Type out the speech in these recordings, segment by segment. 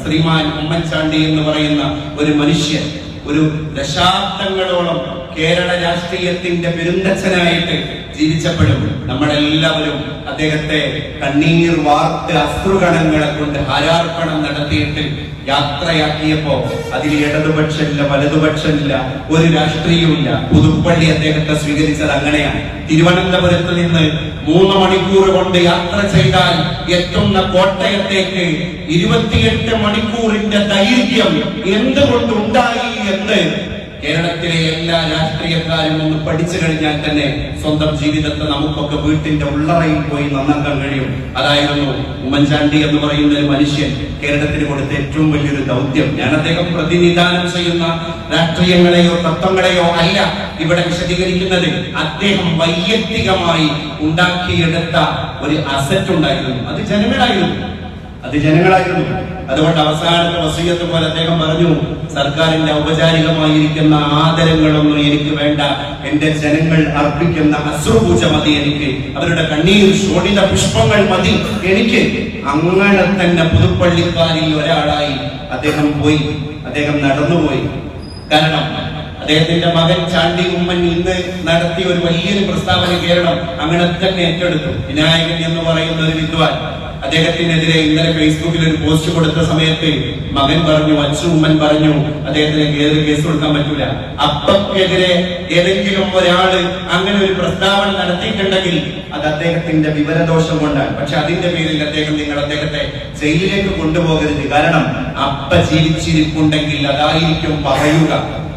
ശ്രീമാൻ ഉമ്മൻചാണ്ടി എന്ന് പറയുന്ന ഒരു മനുഷ്യൻ ഒരു ദശാബ്ദങ്ങളോളം കേരള രാഷ്ട്രീയത്തിന്റെ പെരുന്തച്ഛനായിട്ട് ജീവിച്ചപ്പോഴും നമ്മളെല്ലാവരും അദ്ദേഹത്തെ കണ്ണീർ വാർത്ത് അശ്രുഗണങ്ങളെ കൊണ്ട് ഹാരാർപ്പണം നടത്തിയിട്ട് യാത്രയാക്കിയപ്പോ അതിൽ ഇടതുപക്ഷമില്ല വലതുപക്ഷമില്ല ഒരു രാഷ്ട്രീയവുമില്ല പുതുപ്പള്ളി അദ്ദേഹത്തെ സ്വീകരിച്ചത് അങ്ങനെയാണ് തിരുവനന്തപുരത്ത് നിന്ന് മൂന്ന് മണിക്കൂർ കൊണ്ട് യാത്ര ചെയ്താൽ എത്തുന്ന കോട്ടയത്തേക്ക് ഇരുപത്തിയെട്ട് മണിക്കൂറിന്റെ ദൈർഘ്യം എന്തുകൊണ്ട് ഉണ്ടായി എന്ന് കേരളത്തിലെ എല്ലാ രാഷ്ട്രീയക്കാരും ഒന്ന് പഠിച്ചു കഴിഞ്ഞാൽ തന്നെ സ്വന്തം ജീവിതത്തെ നമുക്കൊക്കെ വീട്ടിന്റെ ഉള്ളറയിൽ പോയി നന്നാക്കാൻ കഴിയും അതായിരുന്നു ഉമ്മൻചാണ്ടി എന്ന് പറയുന്ന ഒരു മനുഷ്യൻ കേരളത്തിന് കൊടുത്ത ഏറ്റവും വലിയൊരു ദൗത്യം ഞാൻ അദ്ദേഹം പ്രതിനിധാനം ചെയ്യുന്ന രാഷ്ട്രീയങ്ങളെയോ തത്വങ്ങളെയോ അല്ല ഇവിടെ വിശദീകരിക്കുന്നത് അദ്ദേഹം വൈയക്തികമായി ഉണ്ടാക്കിയെടുത്ത ഒരു അസറ്റ് ഉണ്ടായിരുന്നു അത് ജനങ്ങളായിരുന്നു അത് ജനങ്ങളായിരുന്നു അതുകൊണ്ട് അവസാനത്തെ വസീയത്ത് പോലെ അദ്ദേഹം പറഞ്ഞു സർക്കാരിന്റെ ഔപചാരികമായിരിക്കുന്ന ആദരങ്ങളൊന്നും എനിക്ക് വേണ്ട എന്റെ ജനങ്ങൾ അർപ്പിക്കുന്ന അശ്രുപൂജ മതി എനിക്ക് അവരുടെ കണ്ണീർ ശോണിത പുഷ്പങ്ങൾ മതി എനിക്ക് അങ്ങനെ തന്നെ പുതുപ്പള്ളിക്കാരിൽ ഒരാളായി അദ്ദേഹം പോയി അദ്ദേഹം നടന്നുപോയി കാരണം അദ്ദേഹത്തിന്റെ മകൻ ചാണ്ടി ഉമ്മൻ ഇന്ന് നടത്തിയ ഒരു വലിയൊരു പ്രസ്താവന കേരളം അങ്ങനെ തന്നെ ഏറ്റെടുത്തു വിനായകൻ എന്ന് പറയുന്ന ഒരു വിദ്വാൻ അദ്ദേഹത്തിനെതിരെ ഇന്നലെ ഫേസ്ബുക്കിൽ ഒരു പോസ്റ്റ് കൊടുത്ത സമയത്ത് മകൻ പറഞ്ഞു അച്ഛൻ ഉമ്മൻ പറഞ്ഞു അദ്ദേഹത്തിന് ഏത് കേസ് കൊടുക്കാൻ പറ്റൂല അപ്പക്കെതിരെ ഏതെങ്കിലും ഒരാള് അങ്ങനെ ഒരു പ്രസ്താവന നടത്തിയിട്ടുണ്ടെങ്കിൽ അത് അദ്ദേഹത്തിന്റെ വിവരദോഷം കൊണ്ടാണ് പക്ഷെ അതിന്റെ പേരിൽ അദ്ദേഹം നിങ്ങൾ അദ്ദേഹത്തെ ജയിലിലേക്ക് കൊണ്ടുപോകരുത് കാരണം അപ്പ ജീവിച്ചിരിപ്പുണ്ടെങ്കിൽ അതായിരിക്കും പറയുക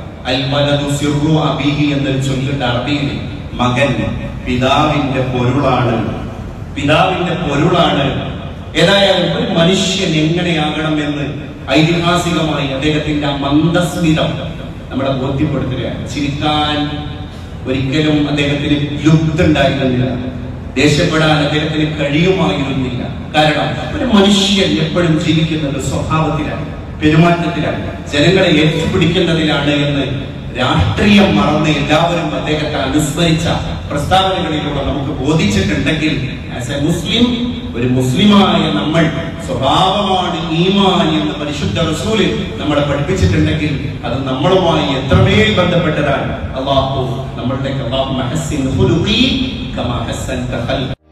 അൽവലതു സിർറു അബീഹി എന്നൊരു ചൊല്ലുണ്ട് അറബിയിൽ മകൻ പിതാവിന്റെ പൊരുളാണ് പിതാവിന്റെ പൊരുളാണ് ഏതായാലും ഒരു മനുഷ്യൻ എങ്ങനെയാകണം എന്ന് ഐതിഹാസികമായി അദ്ദേഹത്തിന്റെ ആ മന്ദസ്മിതം നമ്മളെ ബോധ്യപ്പെടുത്തുകയാണ് ചിരിക്കാൻ ഒരിക്കലും അദ്ദേഹത്തിന് ലുപ്തുണ്ടായിരുന്നില്ല ദേഷ്യപ്പെടാൻ അദ്ദേഹത്തിന് കഴിയുമായിരുന്നില്ല കാരണം ഒരു മനുഷ്യൻ എപ്പോഴും ജീവിക്കുന്നത് സ്വഭാവത്തിലാണ് പെരുമാറ്റത്തിലാണ് ജനങ്ങളെ ഏറ്റുപിടിക്കുന്നതിലാണ് എന്ന് രാഷ്ട്രീയം മറന്ന് എല്ലാവരും അദ്ദേഹത്തെ അനുസ്മരിച്ച പ്രസ്താവനകളിലൂടെ നമുക്ക് ബോധിച്ചിട്ടുണ്ടെങ്കിൽ ആസ് എ മുസ്ലിം ഒരു മുസ്ലിമായ നമ്മൾ സ്വഭാവമാണ് ഈമാൻ എന്ന് പരിശുദ്ധ റസൂല് നമ്മളെ പഠിപ്പിച്ചിട്ടുണ്ടെങ്കിൽ അത് നമ്മളുമായി എത്രമേൽ ബന്ധപ്പെട്ടതാണ് അള്ളാഹു നമ്മളുടെ അള്ളാഹു മഹസ്സിൻ ഖുലുഖി കമാ ഹസ്സൻത ഖൽഖി